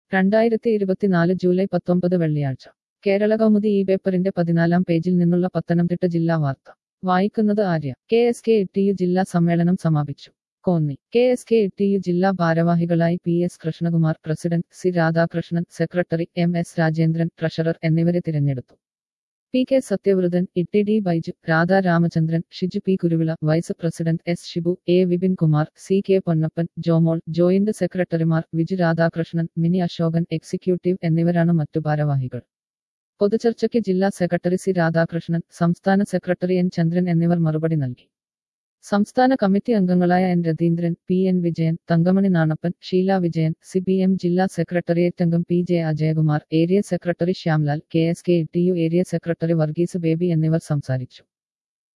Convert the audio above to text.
രണ്ടായിരത്തി ഇരുപത്തിനാല് ജൂലൈ പത്തൊമ്പത് വെള്ളിയാഴ്ച കേരള കൗമുദി ഈ പേപ്പറിന്റെ പതിനാലാം പേജിൽ നിന്നുള്ള പത്തനംതിട്ട ജില്ലാ വാർത്ത വായിക്കുന്നത് Arya K S K T U ജില്ലാ സമ്മേളനം സമാപിച്ചു Konni K S K T U ജില്ലാ ഭാരവാഹികളായി P S Krishnakumar president C Radhakrishnan secretary M S Rajendran treasurer എന്നിവരെ തിരഞ്ഞെടുത്തു P K Sathyavrathan Itty D Baiju Radha Ramachandran Shiju P Kuruvila vice president S Shibu A Vipin Kumar C K Ponnappan Jomol joint സെക്രട്ടറിമാർ വിജു രാധാകൃഷ്ണൻ മിനി അശോകൻ എക്സിക്യൂട്ടീവ് എന്നിവരാണ് മറ്റു ഭാരവാഹികൾ പൊതുചർച്ചയ്ക്ക് ജില്ലാ സെക്രട്ടറി സി രാധാകൃഷ്ണൻ സംസ്ഥാന സെക്രട്ടറി എൻ ചന്ദ്രൻ എന്നിവർ മറുപടി നൽകി സംസ്ഥാന കമ്മിറ്റി അംഗങ്ങളായ N Ratheendran P N Vijayan Thankamani Nanappan Sheela Vijayan C P M ജില്ലാ സെക്രട്ടേറിയറ്റ് അംഗം P J Ajayakumar area secretary Syamlal K S K T U area secretary Varghese Baby എന്നിവർ സംസാരിച്ചു